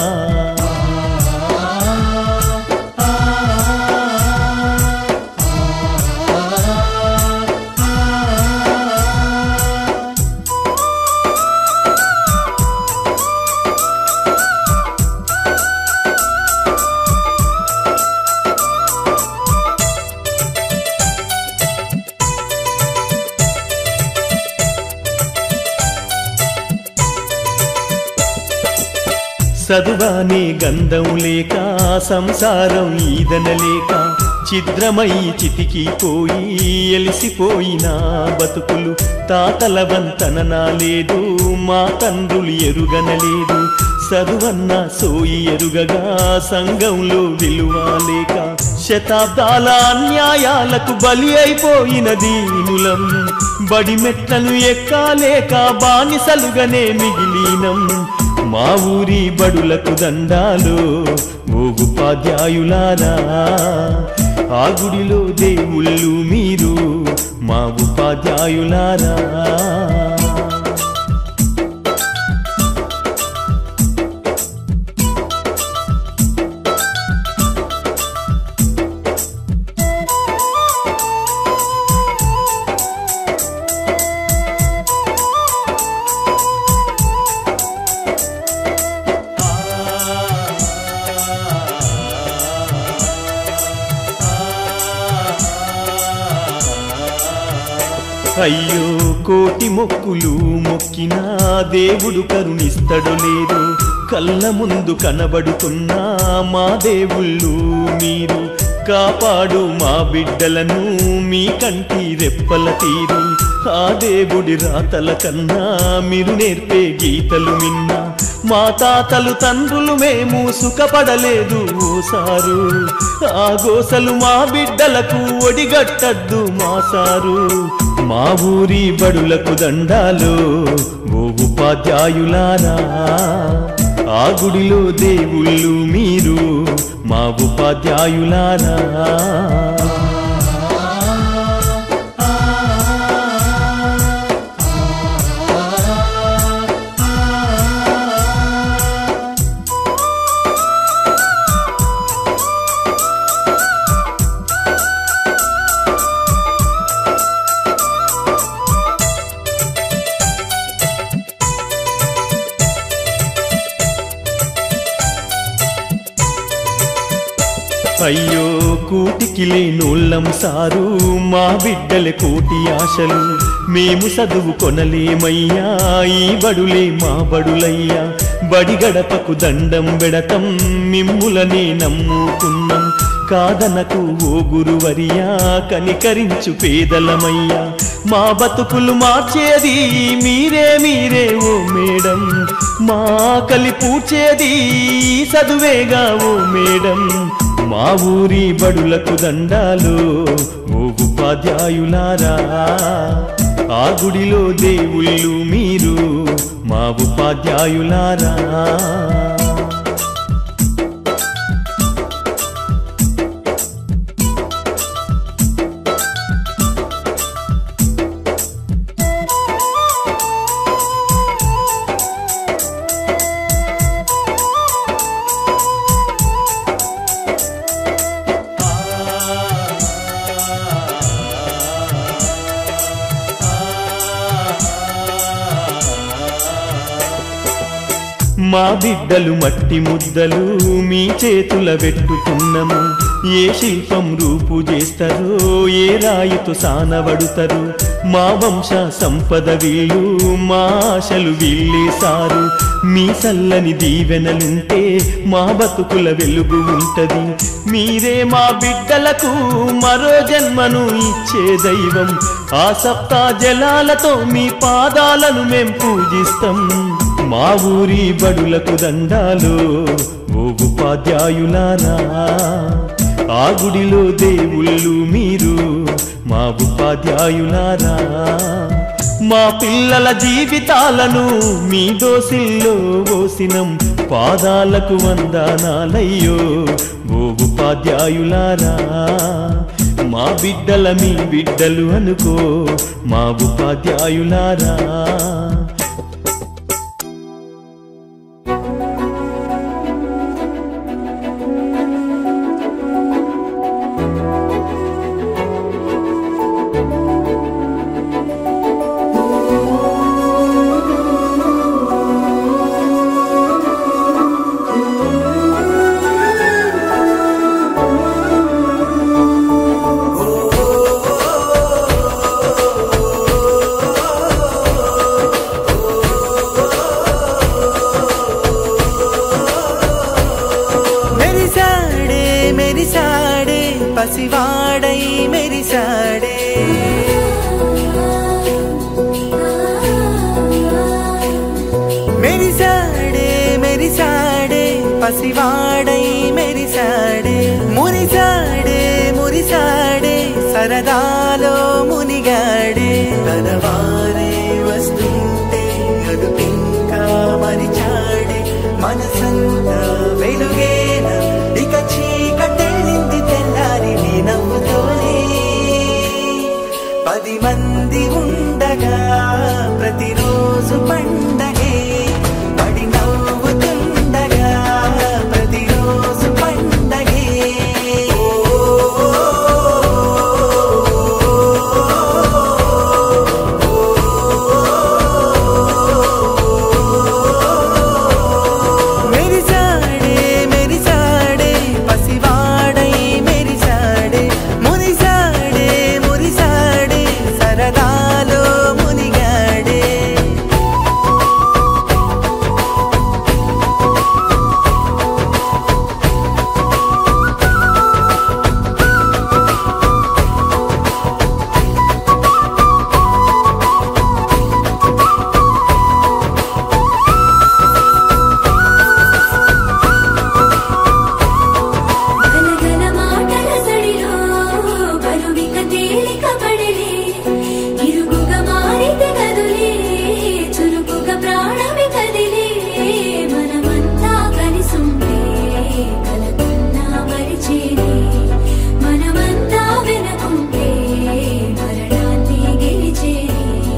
చదువానే గంధం లేక సంసారం ఈదనలేక ఛిద్రమై చితికిపోయి ఎలిసిపోయిన బతుకులు తాతల వంతననా లేదు మా తండ్రులు ఎరుగనలేదు చదువన్న సోయి ఎరుగగా సంఘంలో విలువ లేక శతాబ్దాల అన్యాయాలకు బలి అయిపోయిన దీనులం బడి మెట్లను ఎక్కాలేక బానిసలుగానే మిగిలినం మా ఊరి బడులకు దండాలు ఓ ఉపాధ్యాయులారా ఆ గుడిలో దేవుళ్ళు మీరు మా ఉపాధ్యాయులారా అయ్యో కోటి మొక్కులు మొక్కినా దేవుడు కరుణిస్తడు లేదు కళ్ళ ముందు కనబడుతున్నా మా దేవుళ్ళు మీరు కాపాడు మా బిడ్డలను మీ కంటి రెప్పల తీరు ఆ దేవుడి రాతల కన్నా మీరు నేర్పే గీతలు విన్నా మా తాతలు తండ్రులు మేము సుఖపడలేదు ఓసారు ఆ గోసలు మా బిడ్డలకు ఒడిగట్టద్దు మా సారు మా ఊరి బడులకు దండాలు ఓ ఉపాధ్యాయులారా ఆ గుడిలో దేవుళ్ళు మీరు మా ఉపాధ్యాయులారా అయ్యో కూటికి లేనోళ్ళం సారు మా బిడ్డల కోటి ఆశలు మేము చదువు కొనలేమయ్యా ఈ బడులే మా బడులయ్యా బడి గడపకు దండం బెడతం మిమ్ములనే నమ్ముకున్నాం కాదనకు ఓ గురువరియా కనికరించు పేదలమయ్యా మా బతుకులు మార్చేది మీరే మీరే ఓ మేడం మా కలి పూడ్చేది చదువేగా ఓ మేడం మా ఊరి బడులకు దండాలు ఓ ఉపాధ్యాయులారా ఆ గుడిలో దేవుళ్ళు మీరు మా ఉపాధ్యాయులారా మా బిడ్డలు మట్టి ముద్దలు మీ చేతుల పెట్టుకున్నము ఏ శిల్పం రూపు చేస్తారో ఏ రాయితో సానబడుతారు మా వంశ సంపద వీళ్ళు మా ఆశలు వీళ్ళేసారు మీ సల్లని దీవెనలుంటే మా బతుకుల వెలుగు ఉంటది మీరే మా బిడ్డలకు మరో జన్మను ఇచ్చే దైవం ఆ సప్తా జలాలతో మీ పాదాలను మేం పూజిస్తాం మా ఊరి బడులకు దండాలు ఓ ఉపాధ్యాయులారా ఆ గుడిలో దేవుళ్ళు మీరు మా ఉపాధ్యాయులారా మా పిల్లల జీవితాలను మీ దోసిల్లో ఓసినం పాదాలకు వందనాలయ్యో ఓ ఉపాధ్యాయులారా మా బిడ్డల మీ బిడ్డలు అనుకో మా ఉపాధ్యాయులారా మెరిసాడే మెరిసాడే పసివాడై మెరిసాడే మెరిసాడే మెరిసాడే పసివాడై మెరిసాడే మురిసాడే మురిసాడే సరదాలో మునిగాడే తనవారే వస్తుంటే అదుపింకా మరిచాడే మనసంతా వెలుగేన ఇక చీకటెళ్ళింది తెల్లారి నీ నవ్వుతోనే పది మంది ఉండగా ప్రతిరోజు పండగే పడి నవ్వుతుండగా ప్రతిరోజు పండగే మెరిసాడే మెరిసాడే పసివాడై మెరిసాడే మురిసాడే మురిసాడే సరదాలో మునిగాడే గలగల మాటల సడిలో బరువిక తేలిక పడిలే ఇరుగుగా మారితే కదులే చురుకుగా ప్రాణమి కదిలే మనమంతా కలిసుంటే కలకున్నా మరిచేనే మనమంతా వెనకుంటే మరణాన్ని గెలిచేనే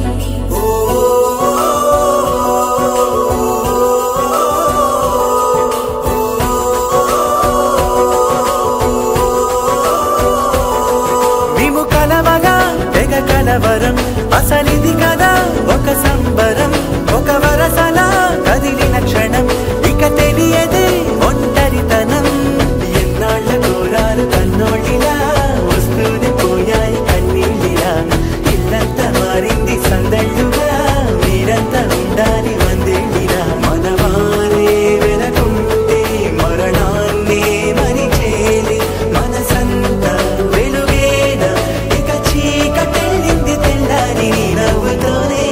మేము కలవగా తెగ కలవరం అసలిది కదా ఒక సంబరం ఒక వరసలా కదిలిన క్షణం ఇక తెలియదే ఒంటరితనం ఎన్నాళ్ళ కోరాలు కన్నోళ్ళిలా వస్తూనే పోయాయి కన్నీళ్ళిలా ఇల్లంతా మారింది సందళ్ళుగా మీరంతా ఉండాలి వందేళ్ళిలా మనవారే వెనకుంటే మరణాన్ని మరిచేలి మనసంతా వెలుగేన ఇక చీకటెళ్ళింది తెల్లారి నీ నవ్వుతోనే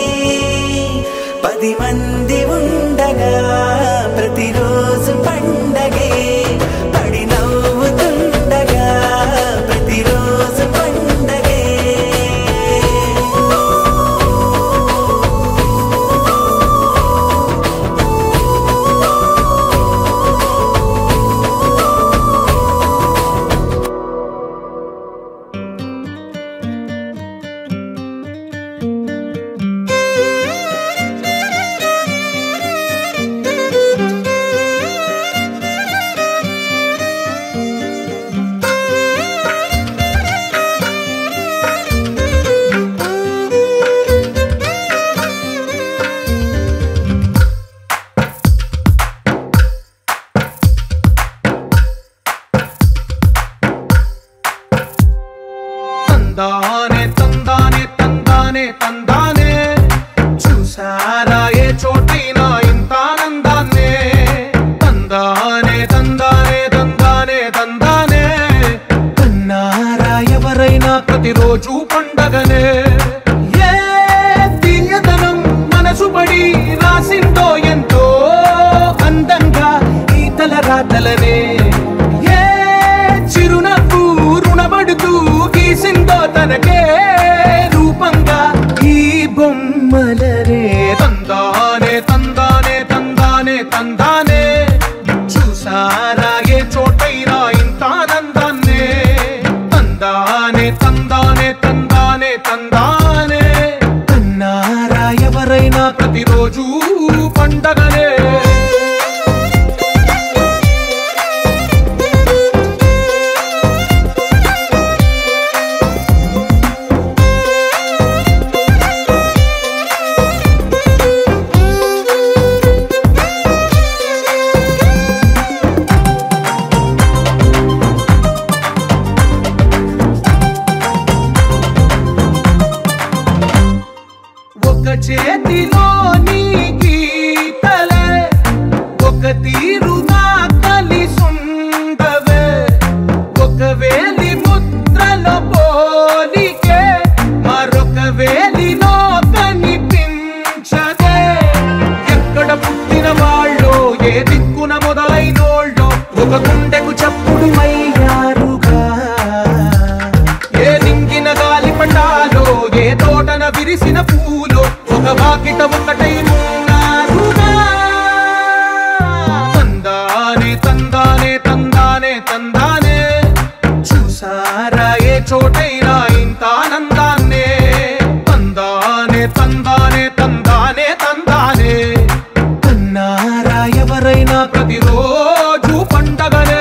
పది మంది ఉండగా ప్రతిరోజు పండగే పడి నవ్వుతుండగా ప్రతిరోజు పండగే పండగనే ఒక చేతిలో నీ గీతలే ఒక తీరుగా కలిసుండవే ఒక వేలి ముద్రల పోలికే మరొక వేలిలో కనిపించదే ఎక్కడ పుట్టిన వాళ్ళో ఏ దిక్కున మొదలైనోళ్ళో ఒక గుండెకు చప్పుడు అయ్యారుగా ఏ నింగిన గాలి పండాలో ఏ తోటన విరిసిన పూలో ఒక వాకిట ఒకటై ఉన్నారుగా తందానే తందానే తందానే తందానే చూసారా ఏ చోటైనా ఇంత ఆనందాన్నే తందానే తందానే తందానే తందానే కన్నారా ఎవరైనా ప్రతిరోజు పండగనే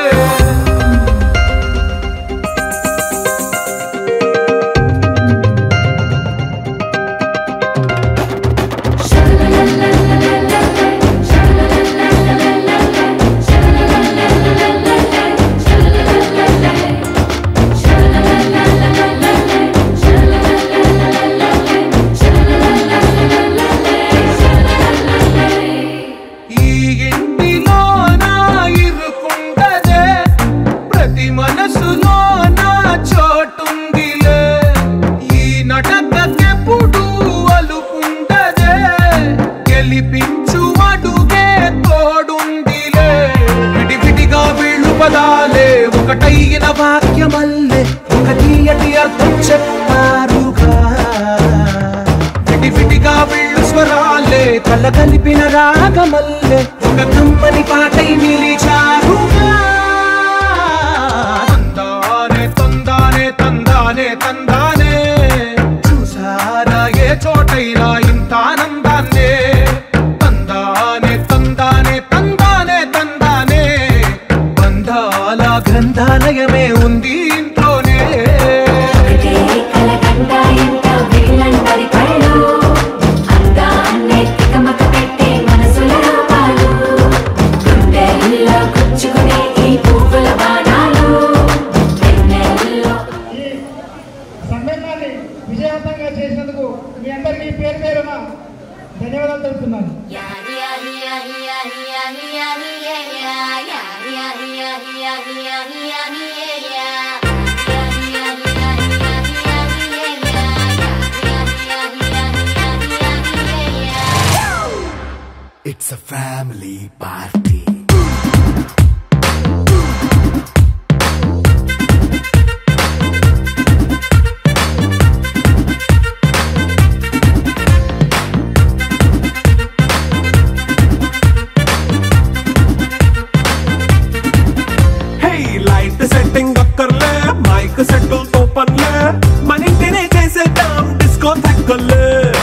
ఈ ఇంటిలో నా ఇరుకుండదే ప్రతి మనసులో నా చోటుందిలే ఈ నటకెప్పుడు అలుకుండదే గెలిపించు అడుగే తోడుందిలే విడివిడిగా వీళ్ళు పదాలే ఒకటైన వాక్యమల్లే ఒక తీయటి అర్థం చెప్పారుగా విడివిడిగా వీళ్ళు స్వరాలే కల కలిపిన రాగమల్లే ఒక కమ్మని పాటై నిలిచారుగా తందానే తందానే తందానే తందానే చూసారా ఏ చోటైనా ఇంత ఆనందాన్నే తందానే తందానే తందానే తందానే బంధాల గ్రంథాలయమే ఉంది ఇంట్లోనే ఈ సమ్మేళనాన్ని విజయవంతంగా చేసినందుకు మీ అందరికీ పేరు పేరున ధన్యవాదాలు తెలుపుతున్నాను It's a family party. Hey light setting అక్కర్లే మైక్ సెట్టుల్ తో పనిలే మన ఇంటినే చేసేద్దాం డిస్కో తక్కర్లే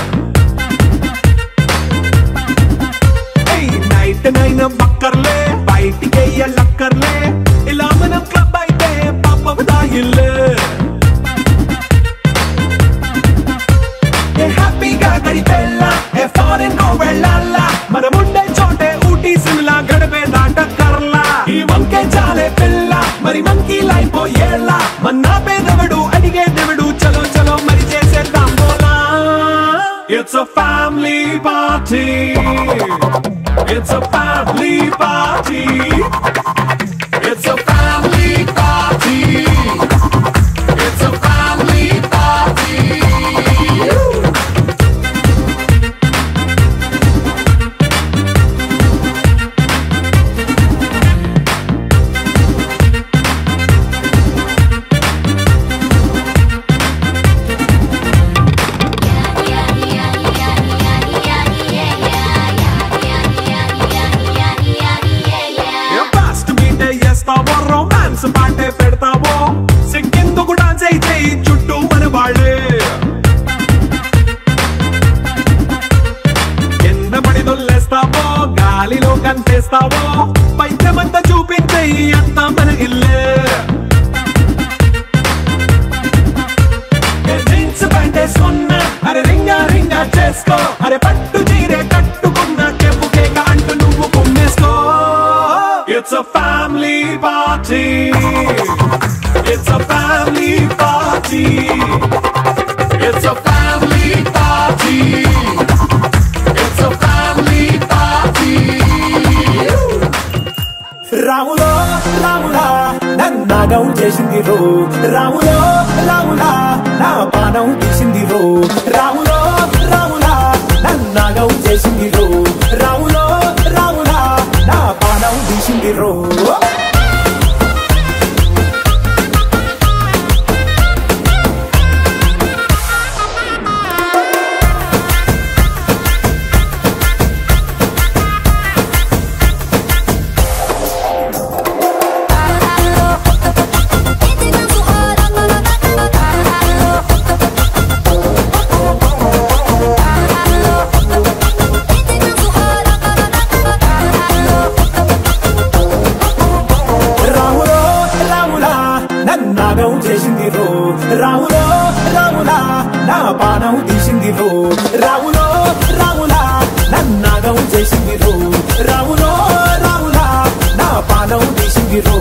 హే నైట్ నైన్ బక్కర్లే బయటికి వెయ్యలక్కర్లే ఇలా మనం క్లబ్ అయితే పాప దాయిల్లే ఏ హ్యాపీగా గడిపెళ్ళ ఏ ఫారెన్ కో వెళ్ళాల మనం ఉండే చోటే ఊటీ సిమ్లా గడిపే దాటక్కర్లా ఈ వంకే చాలే పిల్ల మరి మంకీ లైఫ్ ఏళ్ళ మన్నా పేదవడు అడిగే దేవుడు చలో చలో మరి చేసేద్దాం బోలా it's a family party it's a family party it's a family party it's a family party yeah, yeah, yeah, yeah, yeah, yeah, yeah, yeah, yeah, yeah, yeah. చేస్తావో పైద్యమంతా చూపించేయి అంతా మన ఇల్లే ఏ జీన్స్ ప్యాంట్ వేసుకున్నా అరే రింగా రింగా చేసుకో అరే పట్టు చీరే కట్టుకున్న కెప్పు కేక అంటూ నువ్వు కుమ్మేసుకో it's a family party it's a family party it's a family party it's a family party రాములో రాములా నన్నాగం చేసింది రో రాములో రాములా నా పానం తీసింది రో రాములో రాములా నన్నాగం చేసింది రో రాములో రాములా నా పానం తీసింది రో రాములో రాములా నన్నాగం చేసింది రో రాములో రాములా నా పానం తీసింది రో రాములో రాములా నన్నాగం చేసింది రో రాములో రాములా నా పానం తీసింది రో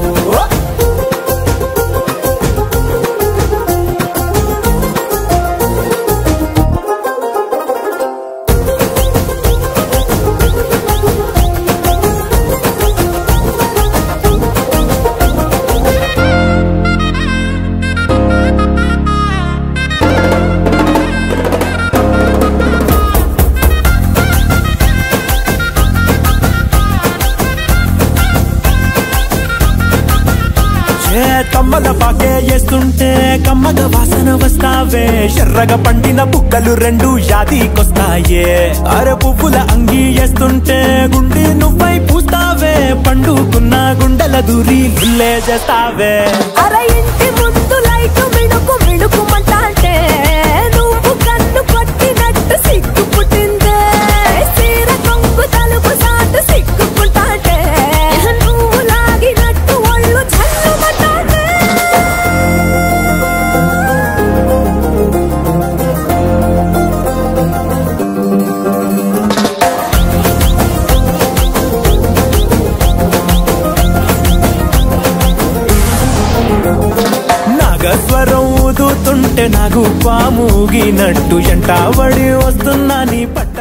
ఏ కమ్మల పాకే వేస్తుంటే కమ్మగ వాసన వస్తావే ఎర్రగా పండిన బుక్కలు రెండు యాదికొస్తాయే అర పువ్వుల అంగి వేస్తుంటే గుండె నువ్వై పూస్తావే పండుకున్న గుండెల దూరి లుల్లే చేస్తావే అర ఇంటి ముందు లైట్ మిణుకు మిణుకుమంటాంటే నువ్వు కన్ను కొట్టినట్టు సిగ్గు పుట్టిందే సీర కొంగు తలుపు సాటు సిగ్గుకుంటాంటే నువ్వు లాగినట్టు ఒళ్ళు చల్లుమంటాంటే నాగస్వరం ఊదుతుంటే నాకు పాముగినట్టు ఎంటావడి వస్తున్నా నీ పట్టు